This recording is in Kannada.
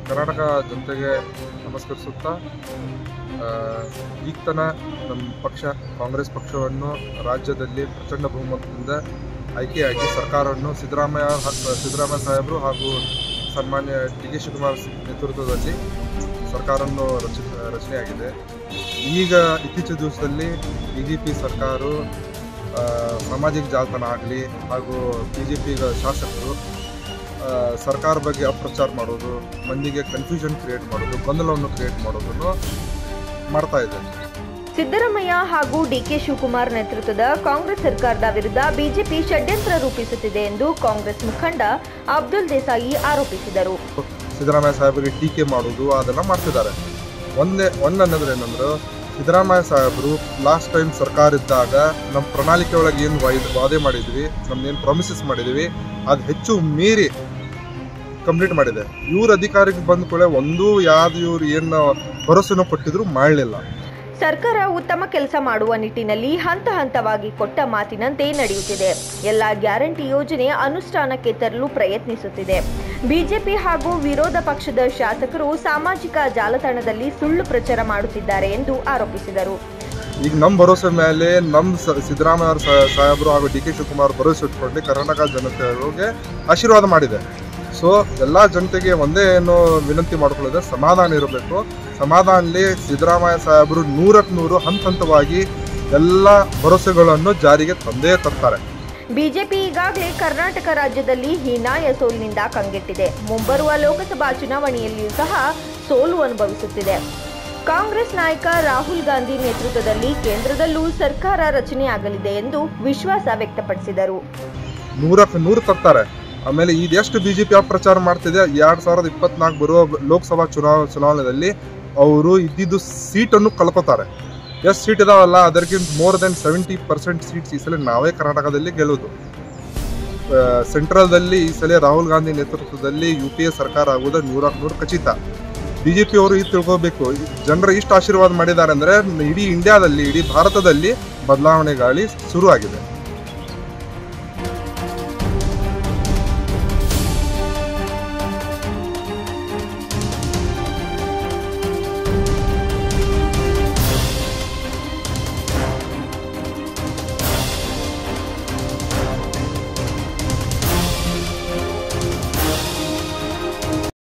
ಕರ್ನಾಟಕ ಜನತೆಗೆ ನಮಸ್ಕರಿಸುತ್ತಾ ಆ, ಈಗ ತನ ನಮ್ಮ ಪಕ್ಷ ಕಾಂಗ್ರೆಸ್ ಪಕ್ಷವನ್ನು ರಾಜ್ಯದಲ್ಲಿ ಪ್ರಚಂಡ ಬಹುಮತದಿಂದ ಆಯ್ಕೆಯಾಗಿ ಸರ್ಕಾರವನ್ನು ಸಿದ್ದರಾಮಯ್ಯ ಹ- ಸಿದ್ದರಾಮಯ್ಯ ಸಾಹೇಬರು ಹಾಗೂ ಸನ್ಮಾನ್ಯ ಡಿ ಕೆ ಶಿವಕುಮಾರ್ ನೇತೃತ್ವದಲ್ಲಿ ಸರ್ಕಾರವನ್ನು ರಚ ರಚನೆಯಾಗಿದೆ ಈಗ ಇತ್ತೀಚಿನ ದಿವಸದಲ್ಲಿ ಬಿ ಜೆ ಪಿ ಸರ್ಕಾರವು ಆ, ಸಾಮಾಜಿಕ ಜಾಲತಾಣ ಆಗಲಿ ಹಾಗೂ ಬಿ ಜೆ ಪಿ ಶಾಸಕರು ಆ, ಸರ್ಕಾರ ಬಗ್ಗೆ ಅಪಪ್ರಚಾರ ಮಾಡೋದು ಮಂದಿಗೆ ಕನ್ಫ್ಯೂಷನ್ ಕ್ರಿಯೇಟ್ ಮಾಡೋದು ಗೊಂದಲವನ್ನು ಕ್ರಿಯೇಟ್ ಮಾಡೋದನ್ನು ಮಾಡ್ತಾ ಇದೆ ಸಿದ್ದರಾಮಯ್ಯ ಹಾಗೂ ಡಿಕೆ ಶಿವಕುಮಾರ್ ನೇತೃತ್ವದ ಕಾಂಗ್ರೆಸ್ ಸರ್ಕಾರದ ವಿರುದ್ಧ ಬಿಜೆಪಿ ಷಡ್ಯಂತ್ರ ರೂಪಿಸುತ್ತಿದೆ ಎಂದು ಕಾಂಗ್ರೆಸ್ ಮುಖಂಡ ಅಬ್ದುಲ್ ದೇಸಾಯಿ ಆರೋಪಿಸಿದರು ಸಿದ್ದರಾಮಯ್ಯ ಸಾಹೇಬರಿಗೆ ಟೀಕೆ ಮಾಡೋದು ಅದೆಲ್ಲ ಮಾಡ್ತಿದ್ದಾರೆ ಒಂದೇ ಒಂದು ಅನ್ನೋದ್ರೆ ಏನಂದ್ರೆ ಸಿದ್ದರಾಮಯ್ಯ ಸಾಹೇಬರು ಲಾಸ್ಟ್ ಟೈಮ್ ಸರ್ಕಾರ ಇದ್ದಾಗ ನಮ್ಮ ಪ್ರಣಾಳಿಕೆ ಒಳಗೆ ಏನು ವಾದೆ ಮಾಡಿದ್ವಿ ನಮ್ದೇನು ಪ್ರಾಮಿಸಸ್ ಮಾಡಿದ್ವಿ ಅದು ಹೆಚ್ಚು ಮೀರಿ ಕಂಪ್ಲೀಟ್ ಮಾಡಿದೆ ಇವ್ರ ಅಧಿಕಾರಕ್ಕೆ ಬಂದ ಕೂಡ ಒಂದೂ ಯಾವ್ದು ಇವ್ರು ಏನು ಭರವಸೆನೂ ಕೊಟ್ಟಿದ್ರು ಮಾಡಲಿಲ್ಲ ಸರ್ಕಾರ ಉತ್ತಮ ಕೆಲಸ ಮಾಡುವ ನಿಟ್ಟಿನಲ್ಲಿ ಹಂತ ಹಂತವಾಗಿ ಕೊಟ್ಟ ಮಾತಿನಂತೆ ನಡೆಯುತ್ತಿದೆ ಎಲ್ಲ ಗ್ಯಾರಂಟಿ ಯೋಜನೆ ಅನುಷ್ಠಾನಕ್ಕೆ ತರಲು ಪ್ರಯತ್ನಿಸುತ್ತಿದೆ ಬಿಜೆಪಿ ಹಾಗೂ ವಿರೋಧ ಪಕ್ಷದ ಶಾಸಕರು ಸಾಮಾಜಿಕ ಜಾಲತಾಣದಲ್ಲಿ ಸುಳ್ಳು ಪ್ರಚಾರ ಮಾಡುತ್ತಿದ್ದಾರೆ ಎಂದು ಆರೋಪಿಸಿದರು ಈಗ ನಮ್ಮ ಭರವಸೆ ಮೇಲೆ ನಮ್ಮ ಸ- ಸಿದ್ದರಾಮಯ್ಯ ಅವ್ರ ಸಾ- ಸಾಹೇಬರು ಹಾಗೂ ಡಿ ಕೆ ಶಿವಕುಮಾರ್ ಭರವಸೆ ಇಟ್ಕೊಂಡು ಕರ್ನಾಟಕ ಜನತೆಗೆ ಆಶೀರ್ವಾದ ಮಾಡಿದೆ ಸೊ ಎಲ್ಲ ಜನತೆಗೆ ಒಂದೇ ಏನು ವಿನಂತಿ ಮಾಡ್ಕೊಳ್ಳೋದು ಸಮಾಧಾನ ಇರಬೇಕು ಸಮಾಧಾನಲಿ ಸಿದ್ದರಾಮಯ್ಯ ಸಾಹೇಬರು ನೂರಕ್ಕೆ ನೂರು ಹಂತ ಹಂತವಾಗಿ ಎಲ್ಲ ಭರವಸೆಗಳನ್ನು ಜಾರಿಗೆ ತಂದೇ ತರ್ತಾರೆ ಬಿಜೆಪಿ ಈಗಾಗಲೇ ಕರ್ನಾಟಕ ರಾಜ್ಯದಲ್ಲಿ ಹೀನಾಯ ಸೋಲಿನಿಂದ ಕಂಗೆಟ್ಟಿದೆ ಮುಂಬರುವ ಲೋಕಸಭಾ ಚುನಾವಣೆಯಲ್ಲಿಯೂ ಸಹ ಸೋಲು ಅನುಭವಿಸುತ್ತಿದೆ ಕಾಂಗ್ರೆಸ್ ನಾಯಕ ರಾಹುಲ್ ಗಾಂಧಿ ನೇತೃತ್ವದಲ್ಲಿ ಕೇಂದ್ರದಲ್ಲೂ ಸರ್ಕಾರ ರಚನೆಯಾಗಲಿದೆ ಎಂದು ವಿಶ್ವಾಸ ವ್ಯಕ್ತಪಡಿಸಿದರು ನೂರಕ್ಕೆ ನೂರು ತರ್ತಾರೆ ಆಮೇಲೆ ಇದೆಷ್ಟು ಬಿ ಜೆ ಪಿ ಅಪಪ್ರಚಾರ ಮಾಡ್ತಿದೆ ಎರಡು ಸಾವಿರದ ಇಪ್ಪತ್ನಾಲ್ಕು ಬರುವ ಲೋಕಸಭಾ ಚುನಾವ ಚುನಾವಣೆಯಲ್ಲಿ ಅವರು ಇದ್ದಿದ್ದು ಸೀಟನ್ನು ಕಳ್ಕೊತಾರೆ ಎಷ್ಟು ಸೀಟ್ ಇದಾವಲ್ಲ ಅದಕ್ಕಿಂತ more than seventy percent seats ಈ ಸಲ ನಾವೇ ಕರ್ನಾಟಕದಲ್ಲಿ ಗೆಲ್ಲೋದು ಸೆಂಟ್ರಲ್ದಲ್ಲಿ ಈ ಸಲ ರಾಹುಲ್ ಗಾಂಧಿ ನೇತೃತ್ವದಲ್ಲಿ ಯು ಪಿ ಎ ಸರ್ಕಾರ ಆಗುವುದು ನೂರಕ್ಕೆ ನೂರು ಖಚಿತ ಬಿ ಜೆ ಪಿ ಅವರು ಇದು ತಿಳ್ಕೋಬೇಕು ಜನರ ಇಷ್ಟು ಆಶೀರ್ವಾದ ಮಾಡಿದ್ದಾರೆ ಅಂದರೆ ಇಡೀ ಇಂಡಿಯಾದಲ್ಲಿ ಇಡೀ ಭಾರತದಲ್ಲಿ ಬದಲಾವಣೆ ಗಾಳಿ ಶುರು ಆಗಿದೆ